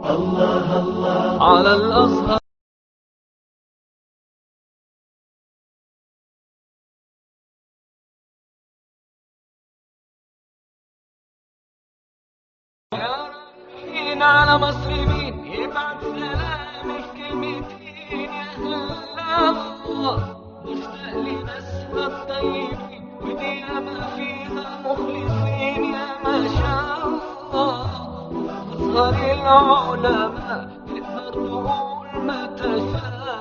الله الله على الأزهر يا ربي على مسلمين يبعت سلامي في كلمتين يا الله مشتاق لناسها الطيبين ودي ما فيها مخلصين يا ما شاء الله أصغر العلماء تقدر تقول ما تشاء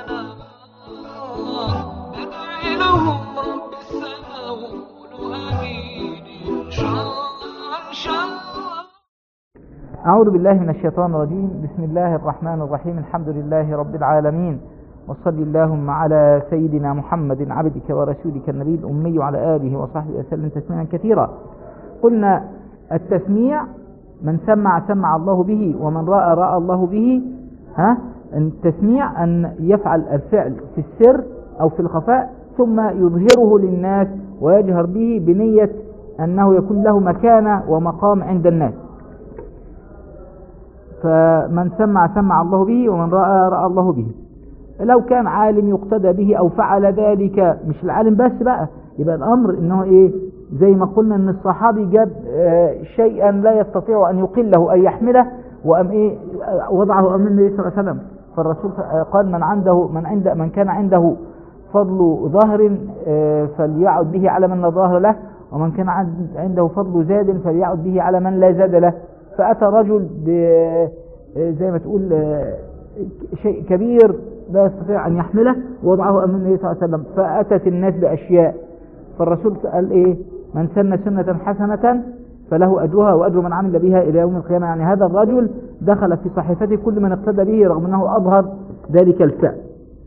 الله ندعي لهم رب السماء وقولوا آمين إن شاء الله إن شاء الله أعوذ بالله من الشيطان الرجيم بسم الله الرحمن الرحيم الحمد لله رب العالمين وصل اللهم على سيدنا محمد عبدك ورسولك النبي الأمي وعلى آله وصحبه وسلم تسليما كثيرا قلنا التسميع من سمع سمع الله به ومن رأى رأى الله به ها التسميع أن يفعل الفعل في السر أو في الخفاء ثم يظهره للناس ويجهر به بنية أنه يكون له مكانة ومقام عند الناس فمن سمع سمع الله به ومن رأى رأى الله به لو كان عالم يقتدى به او فعل ذلك مش العالم بس بقى يبقى الامر انه ايه زي ما قلنا ان الصحابي جاب آه شيئا لا يستطيع ان يقله ان يحمله وام ايه وضعه امام النبي صلى الله عليه وسلم فالرسول قال من عنده من عند من كان عنده فضل ظهر آه فليعد به على من لا ظهر له ومن كان عنده فضل زاد فليعد به على من لا زاد له فاتى رجل زي ما تقول آه شيء كبير لا يستطيع أن يحمله ووضعه أمام النبي صلى الله عليه وسلم فأتت الناس بأشياء فالرسول قال إيه من سن سنة حسنة فله أجرها وأجر من عمل بها إلى يوم القيامة يعني هذا الرجل دخل في صحيفته كل من اقتدى به رغم أنه أظهر ذلك الفعل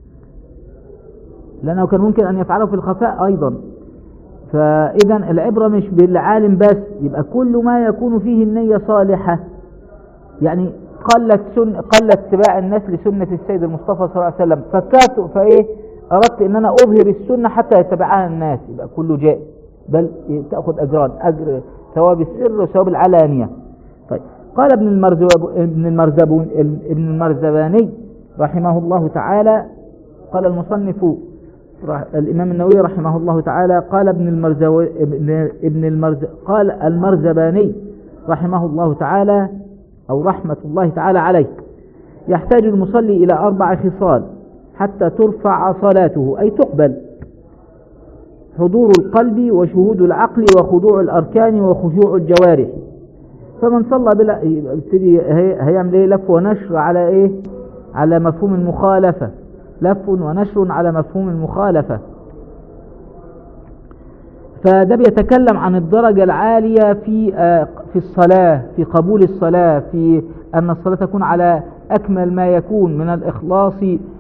لأنه كان ممكن أن يفعله في الخفاء أيضا فإذا العبرة مش بالعالم بس يبقى كل ما يكون فيه النية صالحة يعني قلت سن قلت اتباع الناس لسنة السيد المصطفى صلى الله عليه وسلم فكات فايه اردت ان انا اظهر السنة حتى يتبعها الناس يبقى كله جائز بل تأخذ اجران اجر ثواب السر وثواب العلانية طيب قال ابن المرزب ابن المرزبون ابن المرزباني رحمه الله تعالى قال المصنف الامام النووي رحمه الله تعالى قال ابن المرزو ابن, ابن المرز قال المرزباني رحمه الله تعالى أو رحمة الله تعالى عليه يحتاج المصلي إلى أربع خصال حتى ترفع صلاته أي تقبل حضور القلب وشهود العقل وخضوع الأركان وخشوع الجوارح فمن صلى بلا يبتدي هيعمل ايه لف ونشر على ايه على مفهوم المخالفة لف ونشر على مفهوم المخالفة فده بيتكلم عن الدرجة العالية في في الصلاة في قبول الصلاة في أن الصلاة تكون على أكمل ما يكون من الإخلاص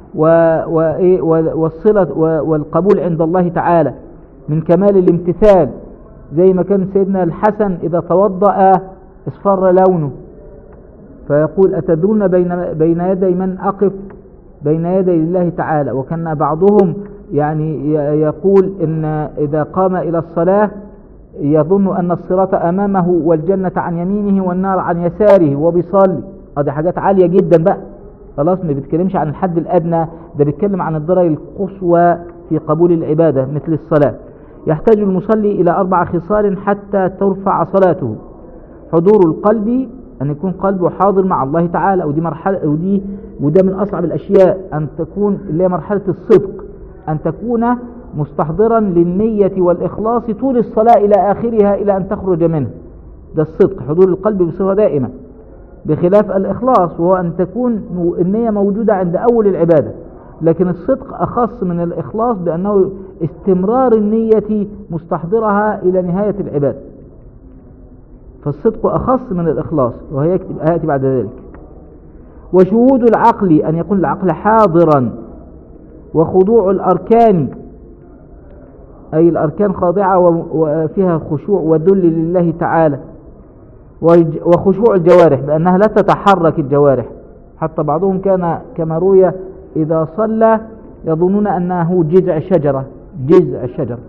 والصلة والقبول عند الله تعالى من كمال الامتثال زي ما كان سيدنا الحسن إذا توضأ اصفر لونه فيقول أتدرون بين, بين يدي من أقف بين يدي الله تعالى وكان بعضهم يعني يقول إن إذا قام إلى الصلاة يظن أن الصراط أمامه والجنة عن يمينه والنار عن يساره وبيصلي هذه حاجات عالية جدا بقى خلاص ما بيتكلمش عن الحد الأدنى ده بيتكلم عن الدرجة القصوى في قبول العبادة مثل الصلاة يحتاج المصلي إلى أربع خصال حتى ترفع صلاته حضور القلب أن يكون قلبه حاضر مع الله تعالى ودي مرحلة ودي وده من أصعب الأشياء أن تكون اللي هي مرحلة الصدق أن تكون مستحضرا للنية والإخلاص طول الصلاة إلى آخرها إلى أن تخرج منه ده الصدق حضور القلب بصفة دائمة بخلاف الإخلاص وهو أن تكون النية موجودة عند أول العبادة لكن الصدق أخص من الإخلاص بأنه استمرار النية مستحضرها إلى نهاية العبادة فالصدق أخص من الإخلاص وهيأتي بعد ذلك وشهود العقل أن يكون العقل حاضرا وخضوع الأركان أي الأركان خاضعة وفيها خشوع ودل لله تعالى وخشوع الجوارح بأنها لا تتحرك الجوارح حتى بعضهم كان كما روي إذا صلى يظنون أنه جذع شجرة جذع شجرة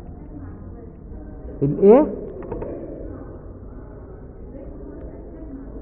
الايه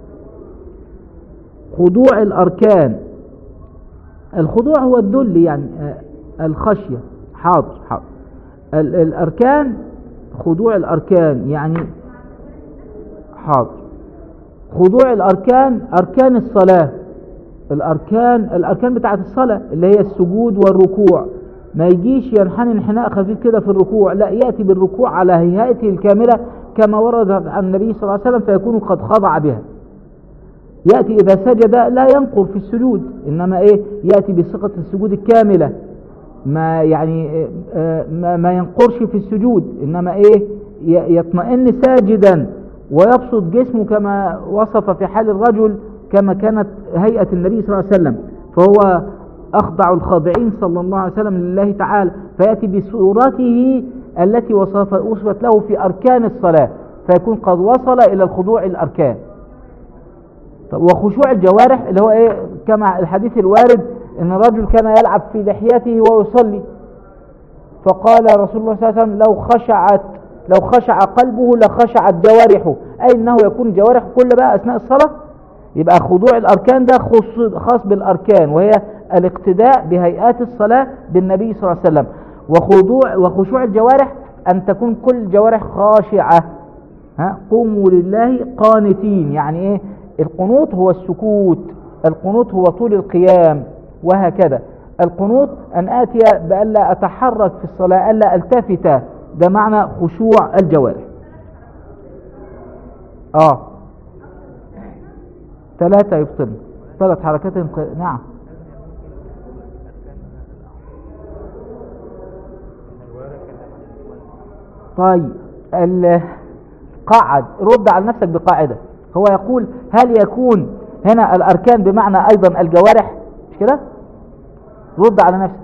خضوع الأركان الخضوع هو الذل يعني آه، الخشية حاضر حاضر ال- الأركان خضوع الأركان يعني حاضر خضوع الأركان أركان الصلاة الأركان الأركان بتاعت الصلاة اللي هي السجود والركوع ما يجيش ينحني انحناء خفيف كده في الركوع لا يأتي بالركوع على هيئته الكاملة كما ورد عن النبي صلى الله عليه وسلم فيكون قد خضع بها يأتي إذا سجد لا ينقر في السجود إنما إيه يأتي بثقة السجود الكاملة ما يعني آه، ما, ما ينقرش في السجود إنما إيه ي- يطمئن ساجدا ويبسط جسمه كما وصف في حال الرجل كما كانت هيئة النبي صلى الله عليه وسلم فهو أخضع الخاضعين صلى الله عليه وسلم لله تعالى فيأتي بصورته التي وصف وصفت له في أركان الصلاة فيكون قد وصل إلى الخضوع الأركان طب وخشوع الجوارح اللي هو ايه كما الحديث الوارد ان الرجل كان يلعب في لحيته وهو يصلي فقال رسول الله صلى الله عليه وسلم لو خشعت لو خشع قلبه لخشعت جوارحه اي انه يكون جوارحه كل بقى اثناء الصلاه يبقى خضوع الاركان ده خص خاص بالاركان وهي الاقتداء بهيئات الصلاه بالنبي صلى الله عليه وسلم وخضوع وخشوع الجوارح ان تكون كل الجوارح خاشعه ها قوموا لله قانتين يعني ايه القنوط هو السكوت القنوط هو طول القيام وهكذا القنوط ان اتي بالا اتحرك في الصلاه الا التفت ده معنى خشوع الجوارح اه ثلاثة يبطل ثلاث حركات انق... نعم طيب ال... قعد رد على نفسك بقاعدة هو يقول هل يكون هنا الأركان بمعنى أيضا الجوارح مش كده رد على نفسك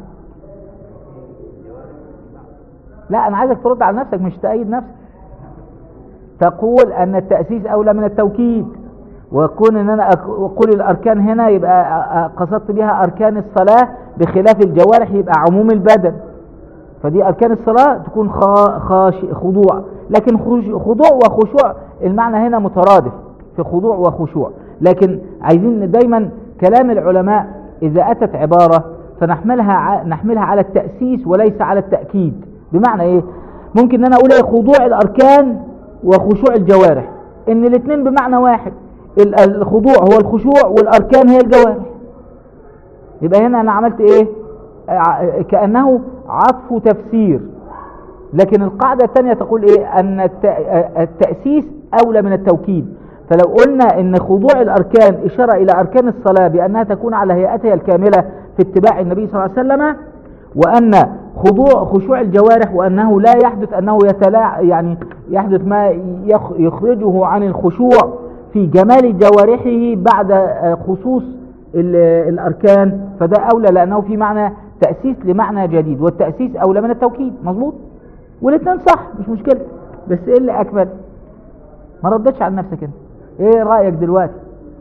لا أنا عايزك ترد على نفسك مش تأيد نفسك تقول أن التأسيس أولى من التوكيد وكون أن أنا أك- أقول الأركان هنا يبقى أ- أ- قصدت بها أركان الصلاة بخلاف الجوارح يبقى عموم البدن فدي أركان الصلاة تكون خا- خاش خضوع لكن خش- خضوع وخشوع المعنى هنا مترادف في خضوع وخشوع لكن عايزين دايما كلام العلماء إذا أتت عبارة فنحملها ع- نحملها على التأسيس وليس على التأكيد بمعنى إيه ممكن أن أنا أقول إيه خضوع الأركان وخشوع الجوارح إن الاثنين بمعنى واحد ال- الخضوع هو الخشوع والأركان هي الجوارح يبقى هنا أنا عملت إيه ع- كأنه عطف تفسير لكن القاعدة الثانية تقول إيه أن الت- التأسيس أولى من التوكيد فلو قلنا أن خضوع الأركان إشارة إلى أركان الصلاة بأنها تكون على هيئتها الكاملة في اتباع النبي صلى الله عليه وسلم وأن خضوع خشوع الجوارح وأنه لا يحدث أنه يتلاع يعني يحدث ما يخ- يخرجه عن الخشوع في جمال جوارحه بعد آه، خصوص ال- الأركان فده أولى لأنه في معنى تأسيس لمعنى جديد والتأسيس أولى من التوكيد مظبوط والاثنين صح مش مشكلة بس إيه اللي أكمل ما ردتش على نفسك انت ايه رأيك دلوقتي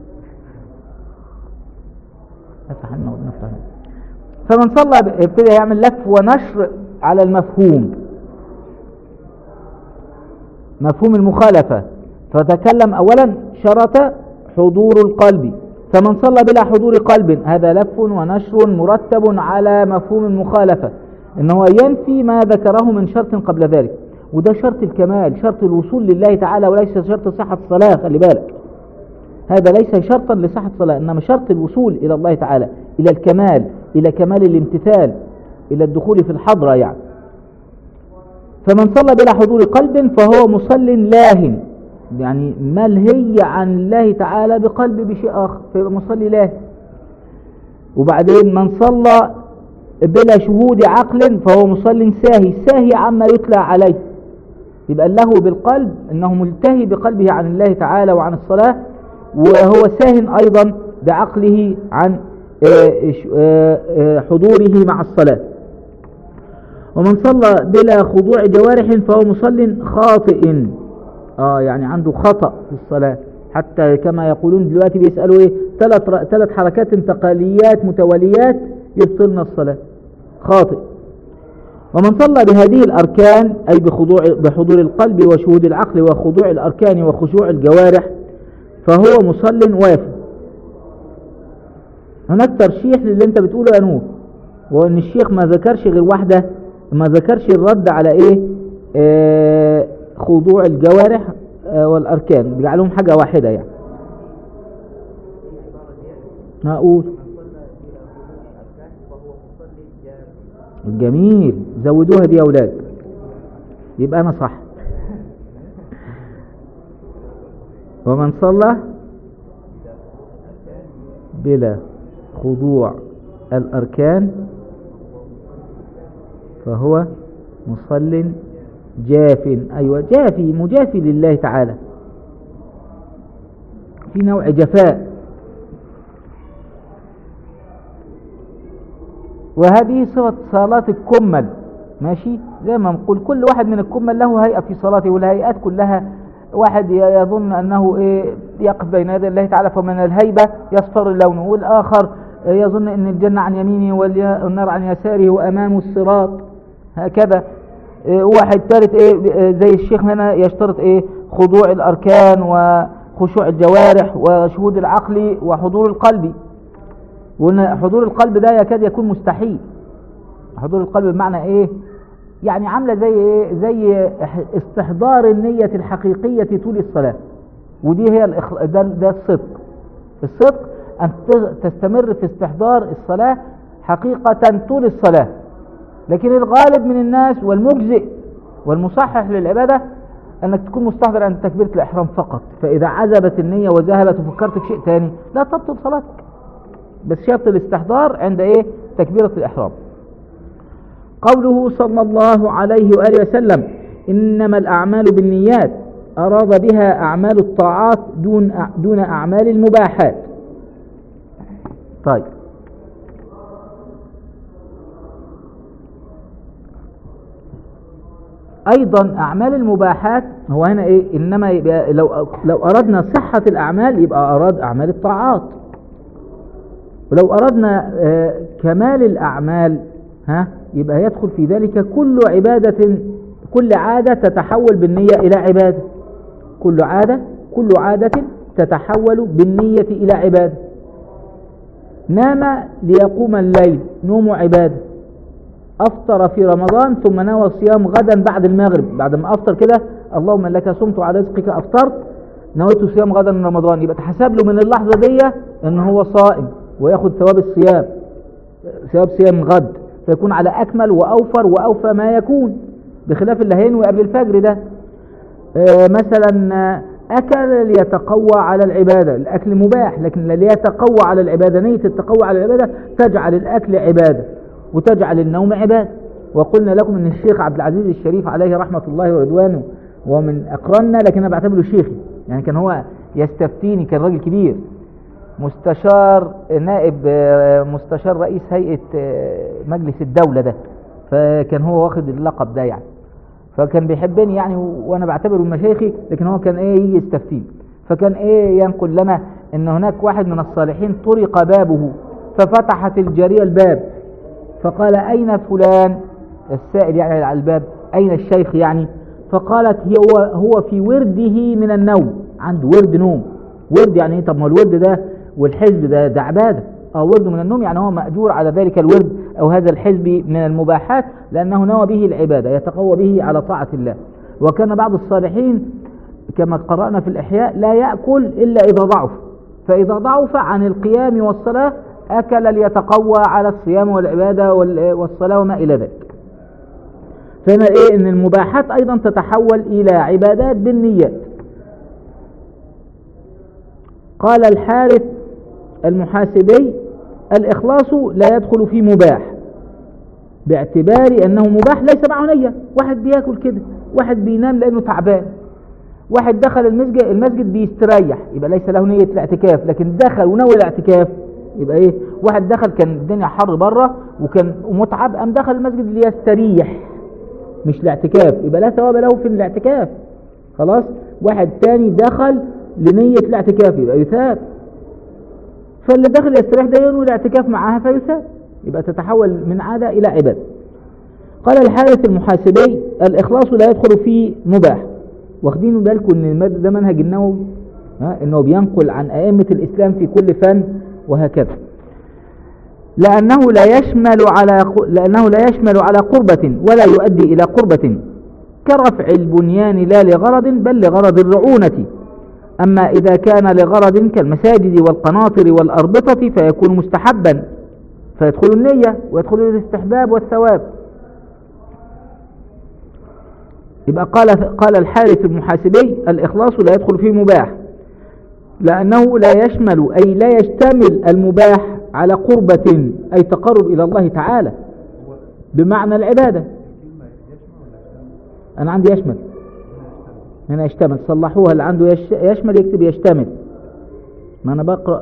افتح لنا ونفتح لنا. فمن صلى ب- ابتدى يعمل لف ونشر على المفهوم مفهوم المخالفة فتكلم أولا شرط حضور القلب فمن صلى بلا حضور قلب هذا لف ونشر مرتب على مفهوم المخالفة إن هو ينفي ما ذكره من شرط قبل ذلك وده شرط الكمال شرط الوصول لله تعالى وليس شرط صحة الصلاة خلي بالك هذا ليس شرطا لصحة الصلاة إنما شرط الوصول إلى الله تعالى إلى الكمال إلى كمال الامتثال إلى الدخول في الحضرة يعني فمن صلى بلا حضور قلب فهو مصل لاهٍ يعني ملهي عن الله تعالى بقلب بشيء آخر فيبقى مصلي لاهي وبعدين من صلى بلا شهود عقل فهو مصل ساهي ساهي عما يتلى عليه يبقى اللهو بالقلب انه ملتهي بقلبه عن الله تعالى وعن الصلاة وهو ساه ايضا بعقله عن آه، ش- آه، آه، حضوره مع الصلاة ومن صلى بلا خضوع جوارح فهو مصل خاطئ اه يعني عنده خطأ في الصلاة حتى كما يقولون دلوقتي بيسألوا ايه ثلاث ر- ثلاث حركات انتقاليات متواليات يبطلن الصلاة خاطئ ومن صلى بهذه الأركان أي بخضوع بحضور القلب وشهود العقل وخضوع الأركان وخشوع الجوارح فهو مصل وافي هناك ترشيح للي انت بتقوله يا نور وان الشيخ ما ذكرش غير واحدة ما ذكرش الرد على ايه آه خضوع الجوارح آه والاركان بيجعلهم حاجة واحدة يعني هقول جميل زودوها دي يا اولاد يبقى انا صح ومن صلى بلا خضوع الأركان فهو مصل جاف أيوة جافي مجافي لله تعالى في نوع جفاء وهذه صفة صلاة الكمل ماشي زي ما نقول كل واحد من الكمل له هيئة في صلاته والهيئات كلها واحد يظن أنه إيه يقف بين يدي الله تعالى فمن الهيبة يصفر لونه والآخر يظن أن الجنة عن يمينه والنار عن يساره وأمامه الصراط هكذا إيه واحد ثالث إيه زي الشيخ هنا يشترط إيه خضوع الأركان وخشوع الجوارح وشهود العقل وحضور القلب وأن حضور القلب ده يكاد يكون مستحيل حضور القلب بمعنى إيه يعني عاملة زي ايه زي استحضار النية الحقيقية طول الصلاة ودي هي الإخ... ده, ده الصدق الصدق أن تستمر في استحضار الصلاة حقيقة طول الصلاة لكن الغالب من الناس والمجزئ والمصحح للعبادة أنك تكون مستحضر عند تكبيرة الإحرام فقط فإذا عزبت النية وذهبت وفكرت في شيء تاني لا تبطل صلاتك بس شرط الاستحضار عند إيه تكبيرة الإحرام قوله صلى الله عليه وآله وسلم إنما الأعمال بالنيات أراد بها أعمال الطاعات دون دون أعمال المباحات طيب أيضا أعمال المباحات هو هنا إيه إنما يبقى لو لو أردنا صحة الأعمال يبقى أراد أعمال الطاعات ولو أردنا آه كمال الأعمال ها يبقى يدخل في ذلك كل عبادة كل عادة تتحول بالنية إلى عبادة كل عادة كل عادة تتحول بالنية إلى عبادة نام ليقوم الليل نوم عبادة أفطر في رمضان ثم نوى الصيام غدا بعد المغرب بعد ما أفطر كده اللهم لك صمت على رزقك أفطرت نويت صيام غدا من رمضان يبقى تحسب له من اللحظة دي أن هو صائم وياخد ثواب الصيام ثواب صيام غد فيكون على أكمل وأوفر وأوفى ما يكون بخلاف اللي هينوي قبل الفجر ده آه مثلا أكل ليتقوى على العبادة الأكل مباح لكن ليتقوى على العبادة نية التقوى على العبادة تجعل الأكل عبادة وتجعل النوم عبادة وقلنا لكم أن الشيخ عبد العزيز الشريف عليه رحمة الله ورضوانه ومن أقراننا لكن أنا بعتبره شيخي يعني كان هو يستفتيني كان راجل كبير مستشار نائب مستشار رئيس هيئة مجلس الدولة ده فكان هو واخد اللقب ده يعني فكان بيحبني يعني وانا بعتبره مشايخي لكن هو كان ايه يجي يستفتيني فكان ايه ينقل لنا ان هناك واحد من الصالحين طرق بابه ففتحت الجارية الباب فقال اين فلان السائل يعني على الباب اين الشيخ يعني فقالت هو هو في ورده من النوم عنده ورد نوم ورد يعني ايه طب ما الورد ده والحزب ده ده عباده اه ورد من النوم يعني هو مأجور على ذلك الورد او هذا الحزب من المباحات لانه نوى به العباده يتقوى به على طاعه الله وكان بعض الصالحين كما قرأنا في الإحياء لا يأكل إلا إذا ضعف فإذا ضعف عن القيام والصلاة أكل ليتقوى على الصيام والعبادة والصلاة وما إلى ذلك فهنا إيه إن المباحات أيضا تتحول إلى عبادات بالنيات قال الحارث المحاسبي الإخلاص لا يدخل في مباح باعتبار أنه مباح ليس معه نية واحد بياكل كده واحد بينام لأنه تعبان واحد دخل المسجد المسجد بيستريح يبقى ليس له نية الاعتكاف لكن دخل ونوى الاعتكاف يبقى ايه واحد دخل كان الدنيا حر بره وكان متعب قام دخل المسجد ليستريح مش الاعتكاف يبقى لا ثواب له في الاعتكاف خلاص واحد تاني دخل لنية الاعتكاف يبقى يثاب فاللي دخل يستريح ده ينوي الاعتكاف معاها فيثاب يبقى تتحول من عادة إلى عبادة قال الحارث المحاسبي الإخلاص لا يدخل في مباح واخدين بالكم ان ده منهج النووي انه بينقل عن ائمه الاسلام في كل فن وهكذا لأنه لا يشمل على لأنه لا يشمل على قربة ولا يؤدي إلى قربة كرفع البنيان لا لغرض بل لغرض الرعونة أما إذا كان لغرض كالمساجد والقناطر والأربطة فيكون مستحبا فيدخل النية ويدخل الاستحباب والثواب يبقى قال قال الحارث المحاسبي الإخلاص لا يدخل فيه مباح لأنه لا يشمل أي لا يشتمل المباح على قربة أي تقرب إلى الله تعالى بمعنى العبادة أنا عندي يشمل هنا يشتمل صلحوها اللي عنده يش- يشمل يكتب يشتمل ما أنا بقرأ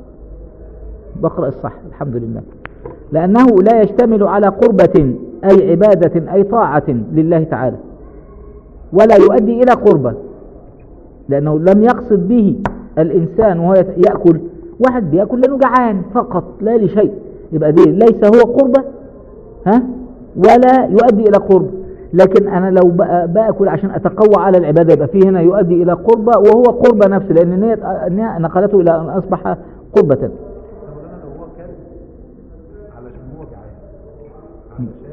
بقرأ الصح الحمد لله لأنه لا يشتمل على قربة أي عبادة أي طاعة لله تعالى ولا يؤدي إلى قربة لأنه لم يقصد به الإنسان وهو يت- يأكل واحد بيأكل لأنه جعان فقط لا لشيء يبقى دي ليس هو قربة ها ولا يؤدي إلى قرب لكن أنا لو بأ- بأكل عشان أتقوى على العبادة يبقى فيه هنا يؤدي إلى قربة وهو قربة نفسه لأن النية النية نقلته إلى أن أصبح قربة طب انا لو هو كان علشان هو جعان علشان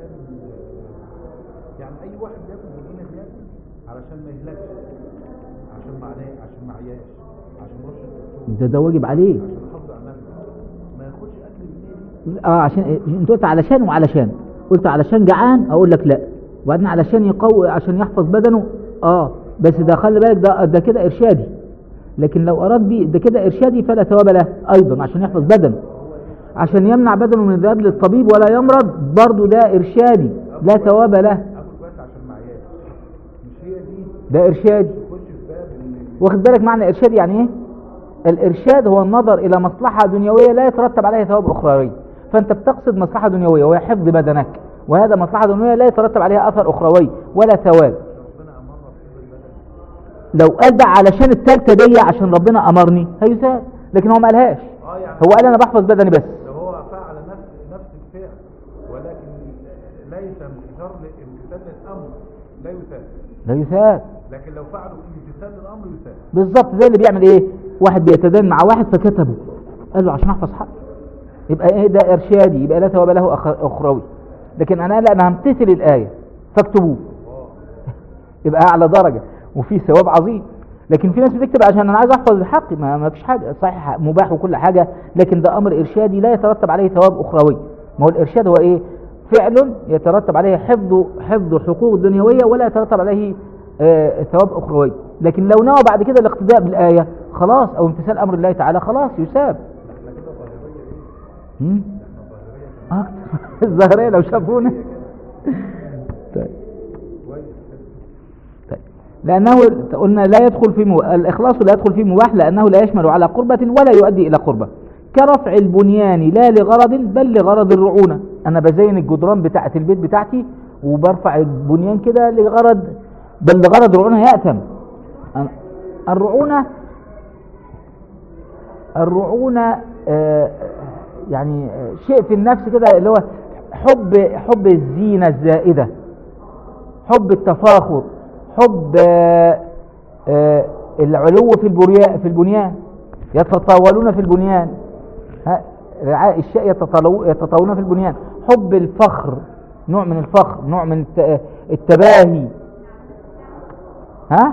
يعني اي واحد بياكل بدون بياكل علشان ما يهلكش عشان ما عليه عشان ما عياش عشان ما يروحش الدكتور ده ده واجب عليه عشان يحافظ على نفسه ما ياخدش اكل بالليل اه عشان انت قلت علشان وعلشان قلت علشان جعان اقول لك لا وبعدين علشان يقوي عشان يحفظ بدنه اه بس ده خلي بالك ده ده كده ارشادي لكن لو اراد بيه ده كده ارشادي فلا ثواب له ايضا عشان يحفظ بدنه عشان يمنع بدنه من الذهاب للطبيب ولا يمرض برضه ده ارشادي لا ثواب له اكل بس عشان ما عياش مش هي دي ده ارشادي تخش في باب ان واخد بالك معنى ارشاد يعني ايه الارشاد هو النظر الى مصلحة دنيوية لا يترتب عليها ثواب اخروي فانت بتقصد مصلحة دنيوية وهي حفظ بدنك وهذا مصلحة دنيوية لا يترتب عليها اثر اخروي ولا ثواب ربنا امرنا بحفظ البدن لو قال ده علشان التالتة دي عشان ربنا امرني هيثاب لكن هو ما قالهاش اه يعني هو قال انا بحفظ بدني بس لو هو فعل نفس نفس الفعل ولكن ليس مقدار لامتثال الامر لا يثاب لا يثاب لكن لو فعلوا في امتثال الامر يثاب بالظبط زي اللي بيعمل ايه واحد بيتدين مع واحد فكتبه قال له عشان احفظ حق يبقى ايه ده ارشادي يبقى لا ثواب له أخ- اخروي لكن انا لا انا همتثل الايه فاكتبوه يبقى اعلى درجه وفي ثواب عظيم لكن في ناس بتكتب عشان انا عايز احفظ الحق ما, ما فيش حاجه صحيح مباح وكل حاجه لكن ده امر ارشادي لا يترتب عليه ثواب اخروي ما هو الارشاد هو ايه فعل يترتب عليه حفظ حفظ الحقوق الدنيويه ولا يترتب عليه آه، ثواب اخروي لكن لو نوى بعد كده الاقتداء بالايه خلاص او امتثال امر الله تعالى خلاص يساب هم؟ آه، الظاهريه لو شافونا طيب طيب. لأنه قلنا لا يدخل في مو... الإخلاص لا يدخل في مباح لأنه لا يشمل على قربة ولا يؤدي إلى قربة كرفع البنيان لا لغرض بل لغرض الرعونة أنا بزين الجدران بتاعة البيت بتاعتي وبرفع البنيان كده لغرض بل لغرض الرعونة يأتم أنا- الرعونة الرعونة آه، يعني آه، شيء في النفس كده اللي هو حب حب الزينة الزائدة حب التفاخر حب آه، آه، العلو في البرياء في البنيان يتطاولون في البنيان ها، رعاء الشيء يتطاولو- يتطاولون في البنيان حب الفخر نوع من الفخر نوع من الت- التباهي ها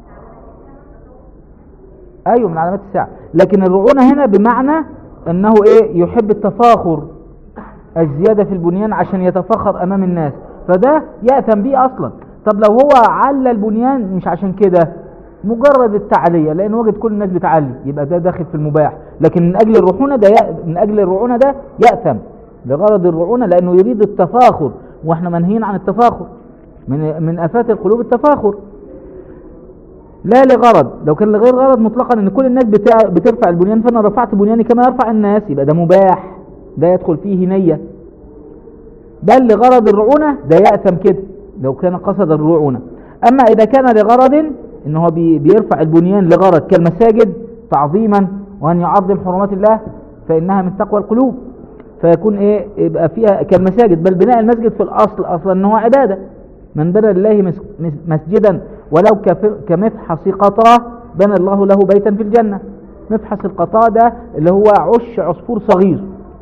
ايوه من علامات الساعه لكن الرعونه هنا بمعنى انه ايه يحب التفاخر الزياده في البنيان عشان يتفخر امام الناس فده يأثم بيه اصلا طب لو هو على البنيان مش عشان كده مجرد التعلية لان وجد كل الناس بتعلي يبقى ده داخل في المباح لكن من اجل الرعونه ده يأ... من اجل الرعونه ده يأثم لغرض الرعونه لانه يريد التفاخر واحنا منهيين عن التفاخر من من افات القلوب التفاخر لا لغرض لو كان لغير غرض مطلقا ان كل الناس بتاع بترفع البنيان فانا رفعت بنياني كما يرفع الناس يبقى ده مباح ده يدخل فيه نية بل لغرض الرعونة ده يأثم كده لو كان قصد الرعونة اما اذا كان لغرض ان هو بي- بيرفع البنيان لغرض كالمساجد تعظيما وان يعظم حرمات الله فانها من تقوى القلوب فيكون ايه يبقى فيها كالمساجد بل بناء المسجد في الاصل اصلا ان هو عباده من بنى لله مس- مس- مسجدا ولو كف- كمفحص قطاه بنى الله له بيتا في الجنه مفحص القطاه ده اللي هو عش عصفور صغير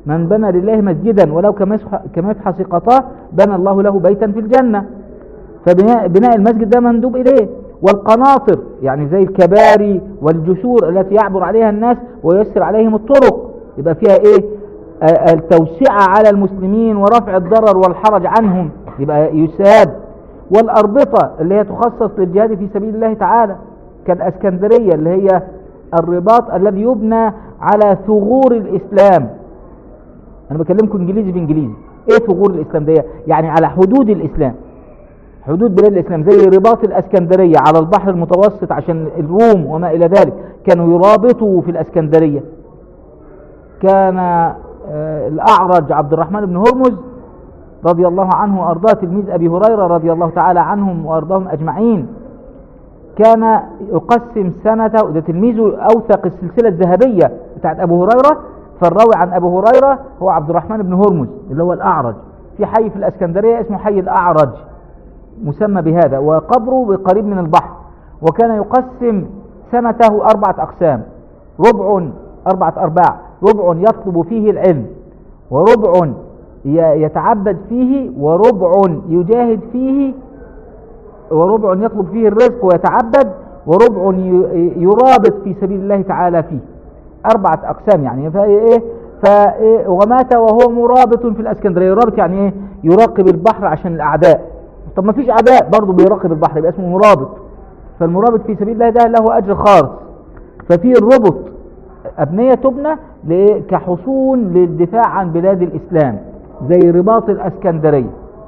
من بنى لله مسجدا ولو كمسح- كمفحص قطاه بنى الله له بيتا في الجنة فبناء بناء المسجد ده مندوب إليه والقناطر يعني زي الكباري والجسور التي يعبر عليها الناس ويسر عليهم الطرق يبقى فيها ايه آه، التوسعة على المسلمين ورفع الضرر والحرج عنهم يبقى يساب والأربطة اللي هي تخصص للجهاد في سبيل الله تعالى كالأسكندرية اللي هي الرباط الذي يبنى على ثغور الإسلام أنا بكلمكم إنجليزي بإنجليزي إيه ثغور الإسلام دي يعني على حدود الإسلام حدود بلاد الإسلام زي رباط الأسكندرية على البحر المتوسط عشان الروم وما إلى ذلك كانوا يرابطوا في الأسكندرية كان آه، الأعرج عبد الرحمن بن هرمز رضي الله عنه وأرضاه تلميذ أبي هريرة رضي الله تعالى عنهم وأرضاهم أجمعين كان يقسم سنته ده تلميذه أوثق السلسلة الذهبية بتاعت أبو هريرة فالراوي عن أبو هريرة هو عبد الرحمن بن هرمز اللي هو الأعرج في حي في الأسكندرية اسمه حي الأعرج مسمى بهذا وقبره قريب من البحر وكان يقسم سنته أربعة أقسام ربع أربعة أرباع ربع يطلب فيه العلم وربع ي- يتعبد فيه وربع يجاهد فيه وربع يطلب فيه الرزق ويتعبد وربع ي- يرابط في سبيل الله تعالى فيه أربعة أقسام يعني فإيه فإيه ومات وهو مرابط في الأسكندرية يرابط يعني إيه يراقب البحر عشان الأعداء طب ما فيش أعداء برضه بيراقب البحر يبقى اسمه مرابط فالمرابط في سبيل الله ده له أجر خالص ففي الربط أبنية تبنى لإيه؟ كحصون للدفاع عن بلاد الإسلام زي رباط الأسكندرية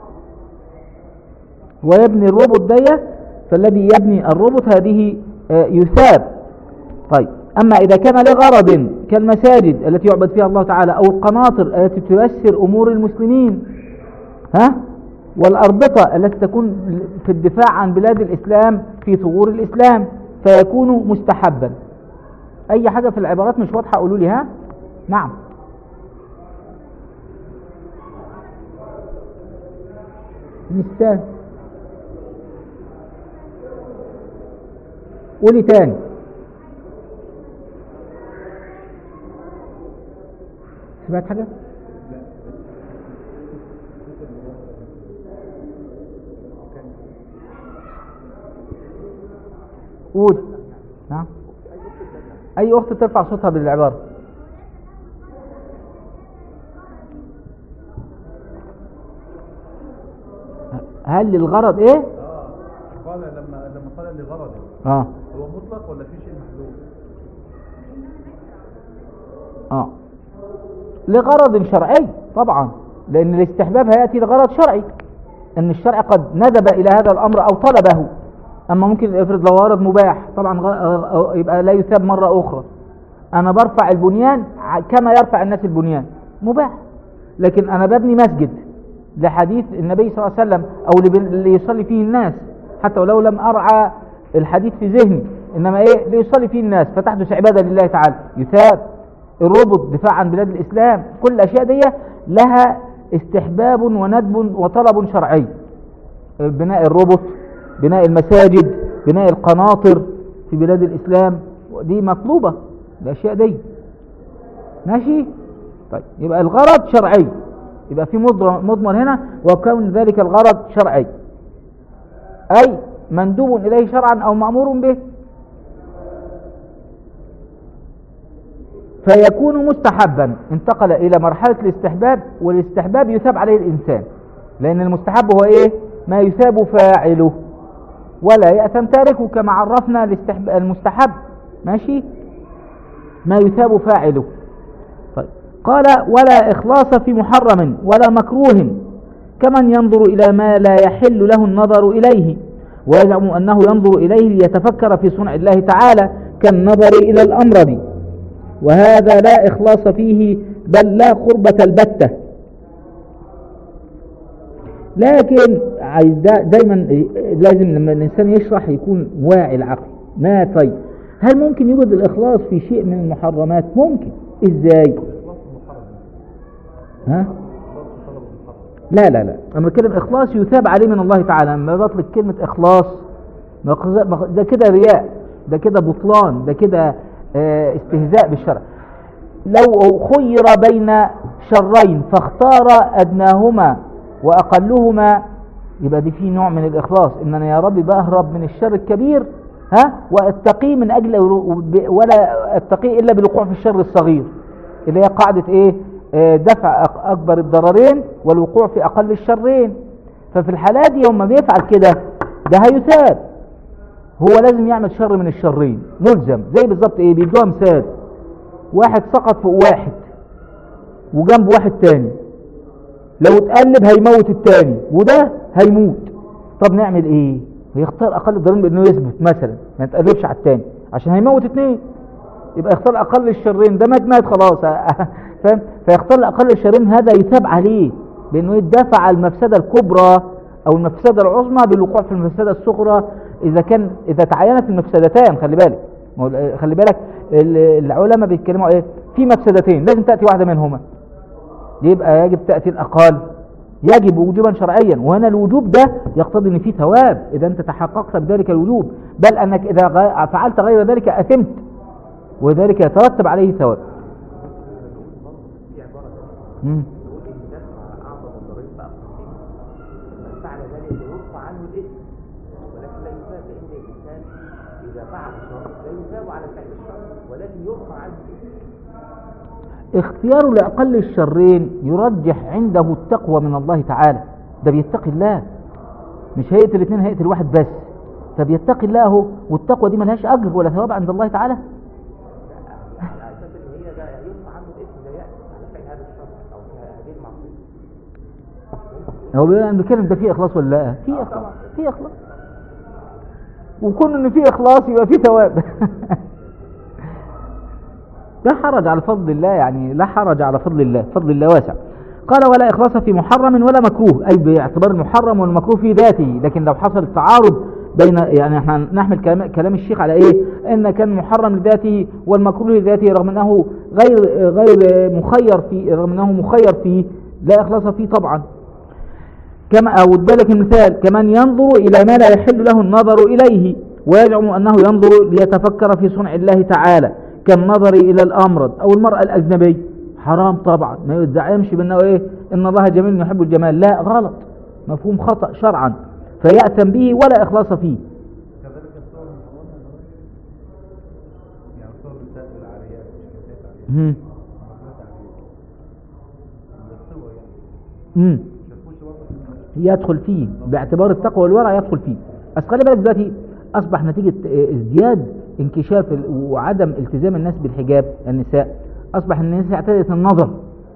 ويبني الربط دي فالذي يبني الربط هذه آه، يثاب طيب أما إذا كان لغرض كالمساجد التي يعبد فيها الله تعالى أو القناطر التي تيسر أمور المسلمين ها والأربطة التي تكون في الدفاع عن بلاد الإسلام في ثغور الإسلام فيكون مستحبا أي حاجة في العبارات مش واضحة قولوا لي ها نعم نستاهل قولي تاني سمعت حاجة؟ قول نعم أي أخت ترفع صوتها بالعبارة هل للغرض ايه اه قال لما لما قال لغرض اه هو مطلق ولا في شيء محذوف اه لغرض شرعي طبعا لان الاستحباب هياتي لغرض شرعي ان الشرع قد ندب الى هذا الامر او طلبه اما ممكن افرض لو غرض مباح طبعا غ- يبقى لا يثاب مره اخرى انا برفع البنيان ع- كما يرفع الناس البنيان مباح لكن انا ببني مسجد لحديث النبي صلى الله عليه وسلم او لب- ليصلي فيه الناس حتى ولو لم ارعى الحديث في ذهني انما ايه ليصلي فيه الناس فتحدث عباده لله تعالى يثاب الربط دفاع عن بلاد الاسلام كل الاشياء دي لها استحباب وندب وطلب شرعي بناء الربط بناء المساجد بناء القناطر في بلاد الإسلام دي مطلوبة الأشياء دي ماشي طيب يبقى الغرض شرعي يبقى في مضر- مضمر هنا وكون ذلك الغرض شرعي أي مندوب إليه شرعا أو مأمور به فيكون مستحبا انتقل إلى مرحلة الاستحباب والاستحباب يثاب عليه الإنسان لأن المستحب هو إيه ما يثاب فاعله ولا يأثم تاركه كما عرفنا الاستحب- المستحب ماشي ما يثاب فاعله طيب قال ولا إخلاص في محرم ولا مكروه كمن ينظر إلى ما لا يحل له النظر إليه ويزعم أنه ينظر إليه ليتفكر في صنع الله تعالى كالنظر إلى الأمرد وهذا لا إخلاص فيه بل لا قربة البتة لكن عايز دا- دايما لازم لما الإنسان يشرح يكون واعي العقل ما طيب هل ممكن يوجد الإخلاص في شيء من المحرمات ممكن إزاي اخلاص المحرم ها اخلاص طلب المحرم لا لا لا انا بتكلم اخلاص يثاب عليه من الله تعالى لما بطلق كلمه اخلاص ما قص- ما- ده كده رياء ده كده بطلان ده كده آه، استهزاء بالشرع لو خير بين شرين فاختار أدناهما وأقلهما يبقى دي في نوع من الإخلاص إن أنا يا رب بهرب من الشر الكبير ها واتقي من أجل ولا اتقي إلا بالوقوع في الشر الصغير اللي هي قاعدة إيه آه، دفع أك- أكبر الضررين والوقوع في أقل الشرين ففي الحالات دي هم بيفعل كده ده هيثاب هو لازم يعمل شر من الشرين ملزم زي بالظبط ايه بيدوها مثال واحد سقط فوق واحد وجنب واحد تاني لو اتقلب هيموت التاني وده هيموت طب نعمل ايه يختار اقل الضرر بانه يثبت مثلا ما يتقلبش على التاني عشان هيموت اتنين يبقى يختار اقل الشرين ده مات مات خلاص فاهم فيختار اقل الشرين هذا يثاب عليه بانه يدافع المفسده الكبرى او المفسده العظمى بالوقوع في المفسده الصغرى اذا كان اذا تعينت المفسدتان خلي بالك ما هو- خلي بالك ال- العلماء بيتكلموا ايه في مفسدتين لازم تاتي واحده منهما يبقى يجب تاتي الاقل يجب وجوبا شرعيا وهنا الوجوب ده يقتضي ان فيه ثواب اذا انت تحققت بذلك الوجوب بل انك اذا غ- فعلت غير ذلك اثمت وذلك يترتب عليه ثواب في عبارة مم. تقول إن دفع أعظم الضريب بقى من فعل ذلك يرفع عنه الإثم ولكن لا يثاب لأن الإنسان إذا فعل الشر لا يثاب على فعل الشر ولكن يرفع عنه الإثم اختياره لأقل الشرين يرجح عنده التقوى من الله تعالى ده بيتقي الله مش هيقتل الاثنين هيقتل واحد بس فبيتقي الله هو والتقوى دي ملهاش أجر ولا ثواب عند الله تعالى على أساس إن هي ده يرفع عنه الإثم لا يأتي على فعل هذا الشر أو هذه المعصية هو بيقول أنا بتكلم ده فيه إخلاص ولا لا فيه إخلاص فيه إخلاص وكون إن فيه إخلاص يبقى فيه ثواب لا حرج على فضل الله يعني لا حرج على فضل الله فضل الله واسع قال ولا إخلاص في محرم ولا مكروه أي باعتبار المحرم والمكروه في ذاته لكن لو حصل التعارض بين يعني احنا نحمل كلام, كلام الشيخ على ايه ان كان محرم لذاته والمكروه لذاته رغم انه غير غير مخير فيه رغم انه مخير فيه لا اخلاص فيه طبعا كما أو بالك المثال كمن ينظر إلى ما لا يحل له النظر إليه ويزعم أنه ينظر ليتفكر في صنع الله تعالى كالنظر إلى الأمرض أو المرأة الأجنبي حرام طبعا ما يزعمش بأنه إيه إن الله جميل يحب الجمال لا غلط مفهوم خطأ شرعا فيأتم به ولا إخلاص فيه كذلك الصور المحرمة يعني صور النساء العاريات مش كاسات عاريات مم. مخلوقات عاريات ده الصور يعني مم. شافوش برضه يدخل فيه باعتبار التقوى والورع يدخل فيه بس خلي بالك دلوقتي اصبح نتيجه آه، ازدياد انكشاف ال- وعدم التزام الناس بالحجاب النساء اصبح الناس اعتادت النظر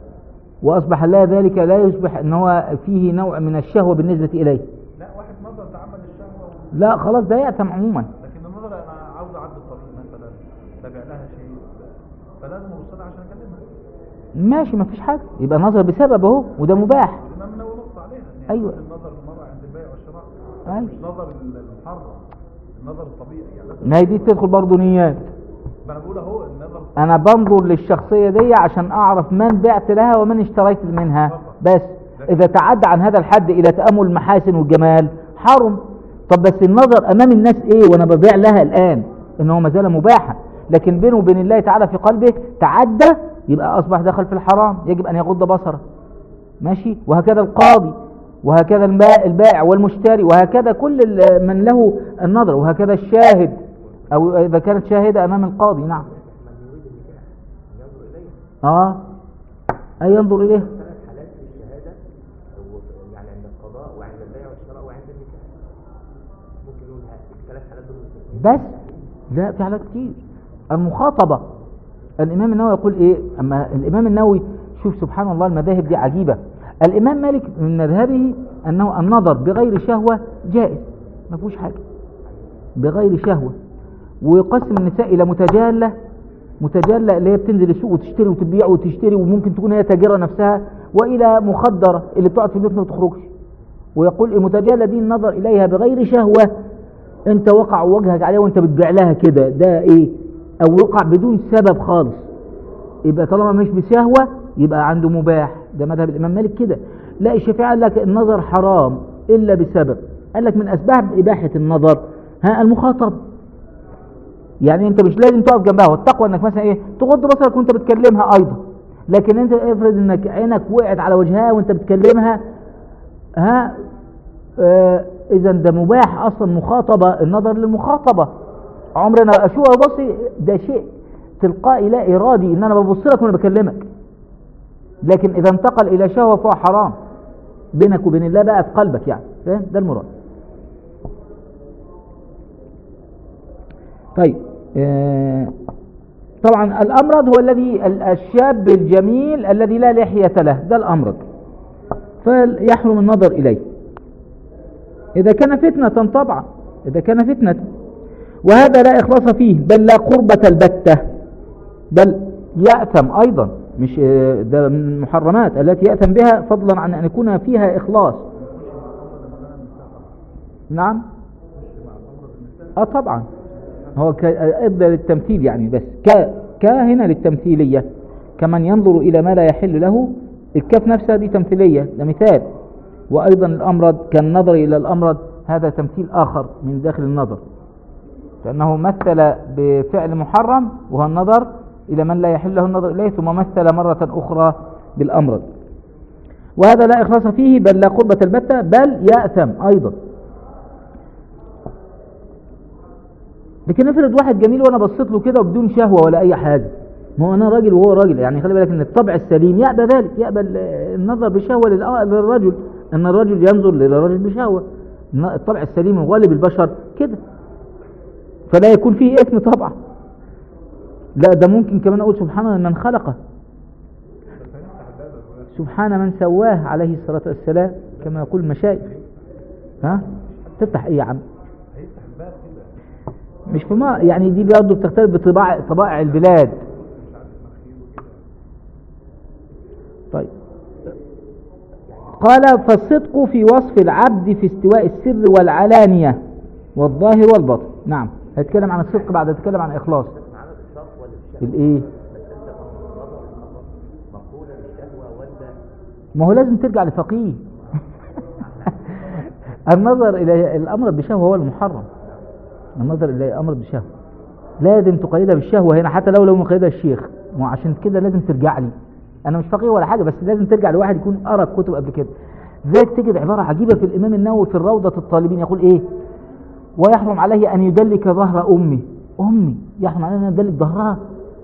واصبح لا ذلك لا يصبح ان هو فيه نوع من الشهوه بالنسبه اليه لا واحد نظر تعمد الشهوة و... لا خلاص ده يأتم عموما لكن النظر انا عاوز اعدي الطريق مثلا راجع لها شيء فلازم اوصلها عشان اكلمها ماشي ما فيش حاجه يبقى نظر بسبب اهو وده مباح الامام النووي نص عليها ان أيوة. يجوز النظر المرأة عند البيع والشراء أيوة. مش نظر المحرم النظر الطبيعي يعني ما هي دي تدخل برضه نيات ما انا بقول اهو النظر انا بنظر للشخصية دي عشان اعرف من بعت لها ومن اشتريت منها بس اذا تعدى عن هذا الحد الى تأمل المحاسن والجمال حرم طب بس النظر امام الناس ايه وانا ببيع لها الان ان هو ما زال مباحا لكن بينه وبين الله تعالى في قلبه تعدى يبقى اصبح دخل في الحرام يجب ان يغض بصره ماشي وهكذا القاضي وهكذا البائع البائع والمشتري وهكذا كل ال- من له النظر وهكذا الشاهد او اذا كانت شاهدة امام القاضي نعم من يريد النكاح ينظر إليه اه اي ينظر اليه ثلاث حالات في الشهادة و- يعني عند القضاء وعند البيع والشراء وعند النكاح ممكن نقول ها- الثلاث حالات دول مستثنين. بس لا في حالات كتير المخاطبة الإمام النووي يقول إيه أما الإمام النووي شوف سبحان الله المذاهب دي عجيبة الإمام مالك من مذهبه أنه النظر بغير شهوة جائز ما فيهوش حاجة بغير شهوة ويقسم النساء إلى متجالة متجالة اللي هي بتنزل السوق وتشتري وتبيع وتشتري وممكن تكون هي تاجرة نفسها وإلى مخدرة اللي بتقعد في البيت ما بتخرجش ويقول المتجالة دي النظر إليها بغير شهوة انت وقع وجهك عليها وانت بتبيع لها كده ده ايه او وقع بدون سبب خالص يبقى طالما مش بشهوة يبقى عنده مباح ده مذهب الامام مالك كده لا الشافعي قال لك النظر حرام الا بسبب قال لك من اسباب اباحة النظر ها المخاطب يعني انت مش لازم تقف جنبها والتقوى انك مثلا ايه تغض بصرك وانت بتكلمها ايضا لكن انت افرض انك عينك وقعت على وجهها وانت بتكلمها ها آه اذا ده مباح اصلا مخاطبه النظر للمخاطبه عمرنا اشوف بصي ده شيء تلقائي لا ارادي ان انا ببص لك وانا بكلمك لكن اذا انتقل الى شهوه فهو حرام بينك وبين الله بقى في قلبك يعني فاهم ده المراد طيب آه طبعا الامرض هو الذي ال- الشاب الجميل الذي لا لحية له ده الامرض فيحرم النظر اليه اذا كان فتنة طبعا اذا كان فتنة وهذا لا اخلاص فيه بل لا قربة البتة بل يأثم ايضا مش آه، ده من المحرمات التي يأثم بها فضلا عن ان يكون فيها اخلاص نعم اه طبعا هو ك- ادى للتمثيل يعني بس ك كهنا للتمثيلية كمن ينظر إلى ما لا يحل له الكاف نفسها دي تمثيلية ده مثال وأيضا الأمرض كالنظر إلى الأمرض هذا تمثيل آخر من داخل النظر لأنه مثل بفعل محرم وهو النظر إلى من لا يحل له النظر إليه ثم مثل مرة أخرى بالأمرض وهذا لا إخلاص فيه بل لا قربة البتة بل يأثم أيضا لكن افرض واحد جميل وانا بصيت له كده وبدون شهوه ولا اي حاجه ما هو انا راجل وهو راجل يعني خلي بالك ان الطبع السليم يأبى ذلك يأبى ال- النظر بشهوه للأ- للرجل ان الرجل ينظر للرجل بشهوه الن- الطبع السليم وغالب البشر كده فلا يكون فيه اثم طبعا لا ده ممكن كمان اقول سبحان من خلقه سبحان من سواه عليه الصلاه والسلام كما يقول المشايخ ها تفتح ايه يا عم هيفتح الباب كده مش في ما يعني دي برضه بتختلف بطباع طبائع البلاد طيب قال فالصدق في وصف العبد في استواء السر والعلانية والظاهر والباطن نعم هيتكلم عن الصدق بعد يتكلم عن إخلاص معنى الإخلاص ولا الشهوة الإيه بس أنت النظر النظر مقولة للشهوة ولا ما هو لازم ترجع لفقيه النظر إلى الأمر بشهوة هو المحرم النظر إلى الأمر بشهوة لازم تقيدها بالشهوة هنا حتى لو لو مقيدها الشيخ ما هو عشان كده لازم ترجع لي أنا مش فقيه ولا حاجة بس لازم ترجع لواحد يكون قرأ كتب قبل كده ذلك تجد عبارة عجيبة في الإمام النووي في الروضة الطالبين يقول إيه ويحرم عليه أن يدلك ظهر أمي أمي يحرم عليه أن يدلك ظهرها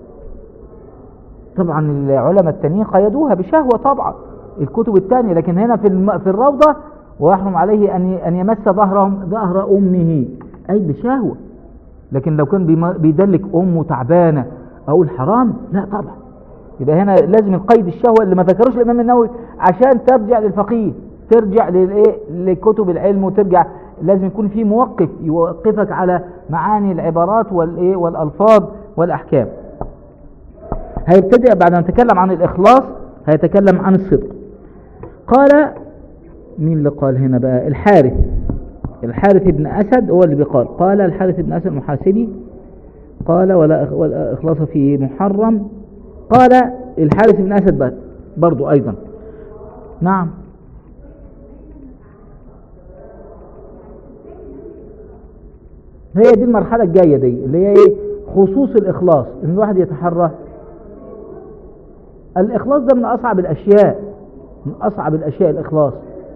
طبعا العلماء التانيين قيدوها بشهوة طبعا الكتب الثانية لكن هنا في الم... في الروضة ويحرم عليه أن ي... أن يمس ظهرهم ظهر أمه أي بشهوة لكن لو كان بيم... بيدلك أمه تعبانة أقول حرام لا طبعا يبقى هنا لازم القيد الشهوة اللي ما ذكروش الإمام النووي عشان ترجع للفقيه ترجع للإيه لكتب العلم وترجع لازم يكون في موقف يوقفك على معاني العبارات والإيه والألفاظ والأحكام هيبتدئ بعد أن نتكلم عن الإخلاص هيتكلم عن الصدق قال مين اللي قال هنا بقى الحارث الحارث بن أسد هو اللي بيقال قال الحارث بن أسد المحاسبي قال ولا إخ- ولا إخلاص في محرم قال الحارث بن أسد بقى برضو أيضا نعم هي دي المرحلة الجاية دي اللي هي ايه خصوص الإخلاص إن الواحد يتحرى الإخلاص ده من أصعب الأشياء من أصعب الأشياء الإخلاص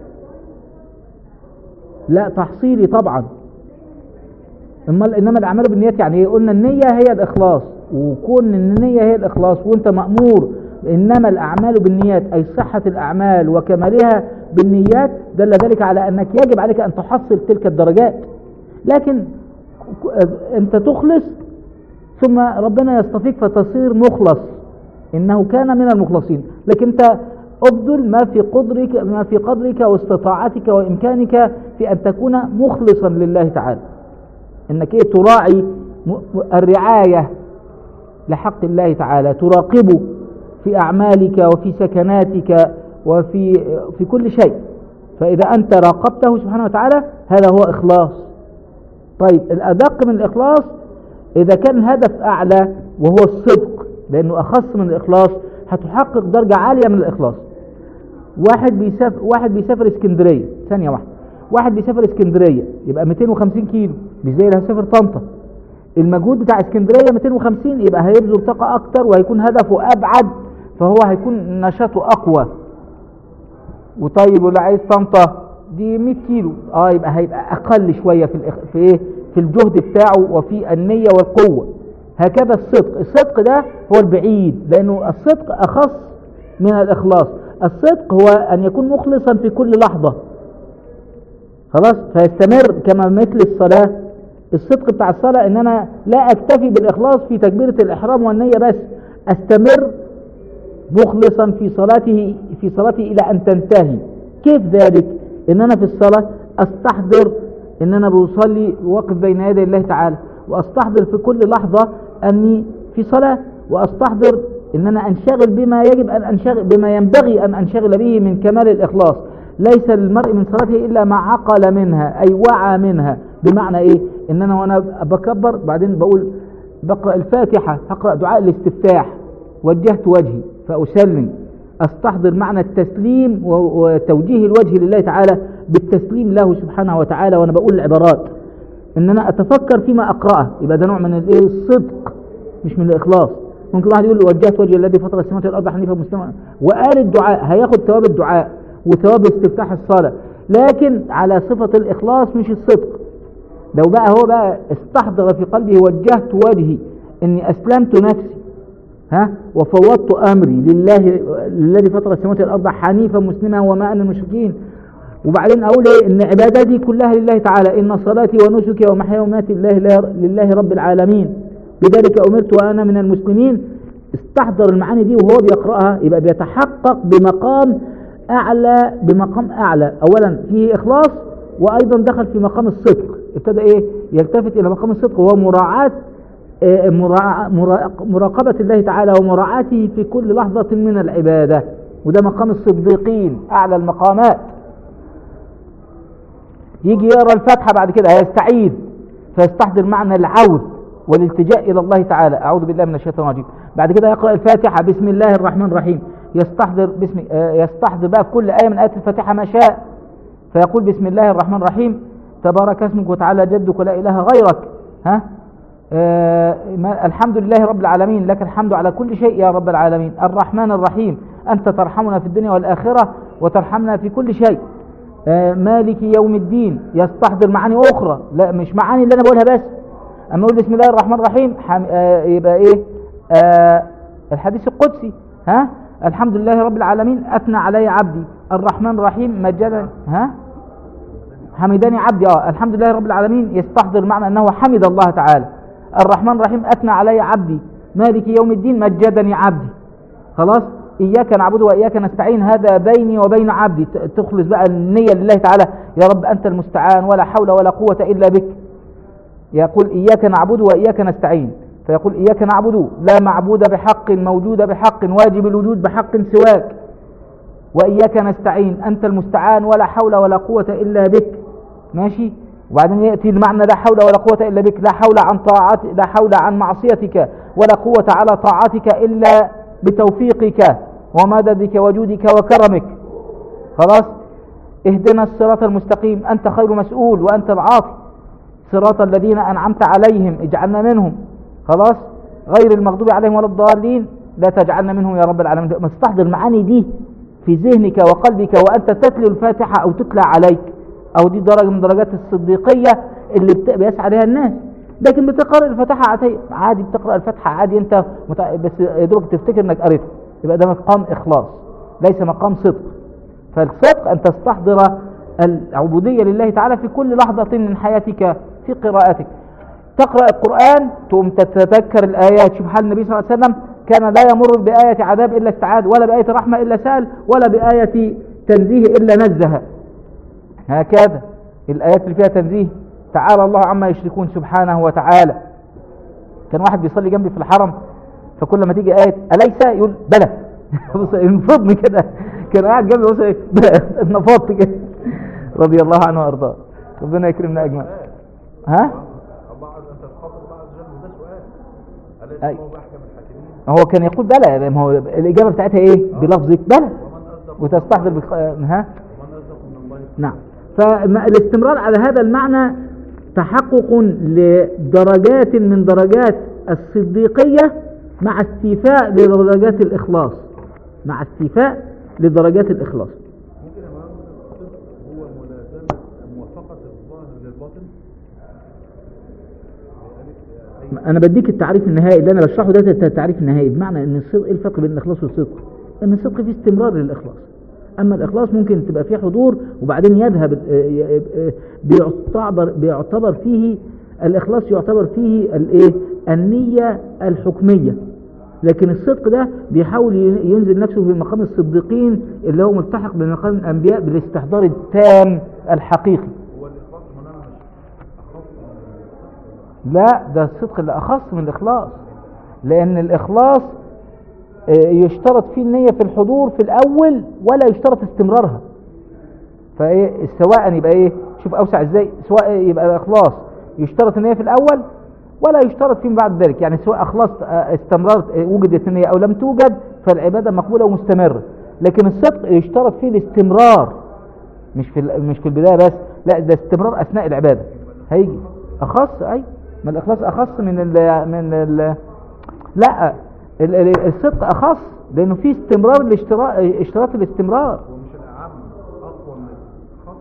لا تحصيلي طبعا أما إنما الأعمال بالنيات يعني إيه قلنا النية هي الإخلاص وكون إن النية هي الإخلاص وأنت مأمور إنما الأعمال بالنيات أي صحة الأعمال وكمالها بالنيات دل ذلك على أنك يجب عليك أن تحصل تلك الدرجات لكن أنت تخلص ثم ربنا يصطفيك فتصير مخلص إنه كان من المخلصين لكن أنت ابذل ما في قدرك ما في قدرك واستطاعتك وإمكانك في أن تكون مخلصا لله تعالى إنك إيه تراعي م- الرعاية لحق الله تعالى تراقبه في أعمالك وفي سكناتك وفي في كل شيء فإذا أنت راقبته سبحانه وتعالى هذا هو إخلاص طيب الأدق من الإخلاص إذا كان الهدف أعلى وهو الصدق لأنه أخص من الإخلاص هتحقق درجة عالية من الإخلاص واحد بيسافر واحد بيسافر اسكندرية ثانية واحدة واحد بيسافر اسكندرية يبقى 250 كيلو مش زي اللي هيسافر طنطا المجهود بتاع اسكندرية 250 يبقى هيبذل طاقة أكتر وهيكون هدفه أبعد فهو هيكون نشاطه أقوى وطيب واللي عايز طنطا دي 100 كيلو اه يبقى هيبقى أقل شوية في الإخ... في إيه في الجهد بتاعه وفي النية والقوة هكذا الصدق الصدق ده هو البعيد لأنه الصدق أخص من الإخلاص الصدق هو أن يكون مخلصا في كل لحظة خلاص فيستمر كما مثل الصلاة الصدق بتاع الصلاة ان انا لا اكتفي بالاخلاص في تكبيرة الاحرام والنية بس استمر مخلصا في صلاته في صلاتي الى ان تنتهي كيف ذلك ان انا في الصلاة استحضر ان انا بصلي واقف بين يدي الله تعالى واستحضر في كل لحظة اني في صلاة واستحضر ان انا انشغل بما يجب ان انشغل بما ينبغي ان انشغل به من كمال الاخلاص ليس للمرء من صلاته الا ما عقل منها اي وعى منها بمعنى ايه ان انا وانا بكبر بعدين بقول بقرا الفاتحه هقرا دعاء الاستفتاح وجهت وجهي فاسلم استحضر معنى التسليم و- وتوجيه الوجه لله تعالى بالتسليم له سبحانه وتعالى وانا بقول العبارات ان انا اتفكر فيما اقراه يبقى ده نوع من الايه الصدق مش من الاخلاص ممكن واحد يقول وجهت وجهي الذي فطر السماوات والارض حنيفا مسلما وقال الدعاء هياخد ثواب الدعاء وثواب استفتاح الصلاه لكن على صفه الاخلاص مش الصدق لو بقى هو بقى استحضر في قلبه وجهت وجهي اني اسلمت نفسي ها وفوضت امري لله الذي فطر السماوات والارض حنيفا مسلما وما انا من المشركين وبعدين اقول ايه ان عبادتي كلها لله تعالى ان صلاتي ونسكي ومحياي ومماتي لله لله رب العالمين بذلك امرت وانا من المسلمين استحضر المعاني دي وهو بيقراها يبقى بيتحقق بمقام اعلى بمقام اعلى اولا فيه اخلاص وايضا دخل في مقام الصدق ابتدى ايه يلتفت الى مقام الصدق وهو مراعاه آه، مراع- مراق- مراقبة الله تعالى ومراعاته في كل لحظة من العبادة وده مقام الصديقين أعلى المقامات يجي يقرأ الفاتحة بعد كده هيستعيذ فيستحضر معنى العوذ والالتجاء إلى الله تعالى أعوذ بالله من الشيطان الرجيم بعد كده يقرأ الفاتحة بسم الله الرحمن الرحيم يستحضر بسم آه، يستحضر بقى في كل آية من آيات الفاتحة ما شاء فيقول بسم الله الرحمن الرحيم تبارك اسمك وتعالى جدك ولا إله غيرك ها آه، ما- الحمد لله رب العالمين لك الحمد على كل شيء يا رب العالمين الرحمن الرحيم أنت ترحمنا في الدنيا والآخرة وترحمنا في كل شيء آه، مالك يوم الدين يستحضر معاني أخرى لا مش معاني اللي أنا بقولها بس أما أقول بسم الله الرحمن الرحيم حم... آه، يبقى إيه آه، الحديث القدسي ها الحمد لله رب العالمين أثنى علي عبدي الرحمن الرحيم مجدا ها حمدني عبدي اه الحمد لله رب العالمين يستحضر معنى انه حمد الله تعالى الرحمن الرحيم اثنى علي عبدي مالك يوم الدين مجدني عبدي خلاص اياك نعبد واياك نستعين هذا بيني وبين عبدي ت- تخلص بقى النية لله تعالى يا رب انت المستعان ولا حول ولا قوة الا بك يقول اياك نعبد واياك نستعين فيقول اياك نعبد لا معبود بحق موجود بحق واجب الوجود بحق سواك وإياك نستعين أنت المستعان ولا حول ولا قوة إلا بك ماشي وبعدين يأتي المعنى لا حول ولا قوة إلا بك لا حول عن طاعت لا حول عن معصيتك ولا قوة على طاعتك إلا بتوفيقك ومددك وجودك وكرمك خلاص اهدنا الصراط المستقيم أنت خير مسؤول وأنت العاطي صراط الذين أنعمت عليهم اجعلنا منهم خلاص غير المغضوب عليهم ولا الضالين لا تجعلنا منهم يا رب العالمين مستحضر المعاني دي في ذهنك وقلبك وأنت تتلو الفاتحة أو تتلى عليك أو دي درجة من درجات الصديقية اللي بت- بيسعى لها الناس لكن بتقرأ الفاتحة عادي عادي بتقرأ الفاتحة عادي أنت متع... بس يا دوبك تفتكر إنك قريتها يبقى ده مقام إخلاص ليس مقام صدق فالصدق أن تستحضر العبودية لله تعالى في كل لحظة من حياتك في قراءتك تقرأ القرآن تقوم تتذكر الآيات شوف حال النبي صلى الله عليه وسلم كان لا يمر بآية عذاب إلا استعاد ولا بآية رحمة إلا سأل ولا بآية تنزيه إلا نزه هكذا الآيات اللي فيها تنزيه تعالى الله عما يشركون سبحانه وتعالى كان واحد بيصلي جنبي في الحرم فكل ما تيجي آية أليس يقول بلى بص ينفضني كده كان قاعد جنبي بص إيه، بلى اتنفضت كده رضي الله عنه وأرضاه ربنا يكرمنا أجمع ها الله عز وجل تخاطب الله عز وجل وده سؤال أليس أي. الله بأحكم الحاكمين هو كان يقول بلى ما هو الإجابة بتاعتها إيه بلفظك بلى ومن أصدق وتستحضر بخ... ها ومن أصدق من الله نعم فالاستمرار على هذا المعنى تحقق لدرجات من درجات الصديقية مع استيفاء لدرجات الإخلاص مع استيفاء لدرجات الإخلاص ممكن يا مولانا الصدق هو ملازمة موافقة الظاهر للباطن أي أنا بديك التعريف النهائي اللي أنا بشرحه ده التعريف النهائي بمعنى أن الصدق إيه الفرق بين الإخلاص والصدق أن الصدق فيه استمرار للإخلاص أما الإخلاص ممكن تبقى فيه حضور وبعدين يذهب آه، ي- آه، بيعتبر بيعتبر فيه الإخلاص يعتبر فيه الإيه النية الحكمية لكن الصدق ده بيحاول ي- ينزل نفسه في مقام الصديقين اللي هو ملتحق بمقام الأنبياء بالاستحضار التام الحقيقي هو الإخلاص مولانا مش أخص من الصدق لا ده الصدق اللي أخص من الإخلاص لأن الإخلاص آه، يشترط فيه النية في الحضور في الأول ولا يشترط استمرارها فإيه سواء يبقى إيه شوف أوسع إزاي سواء يبقى الإخلاص يشترط النية في الأول ولا يشترط فيما بعد ذلك يعني سواء أخلاص آه، استمررت آه، وجدت النية أو لم توجد فالعبادة مقبولة ومستمرة لكن الصدق يشترط فيه الاستمرار مش في ال- مش في البداية بس لا ده استمرار أثناء العبادة هيجي أخص أي ما الإخلاص أخص من ال من ال لا ال- ال- الصدق أخص لأنه فيه استمرار الاشتراط اشتراط الاستمرار هو مش الأعم أقوى من الأخص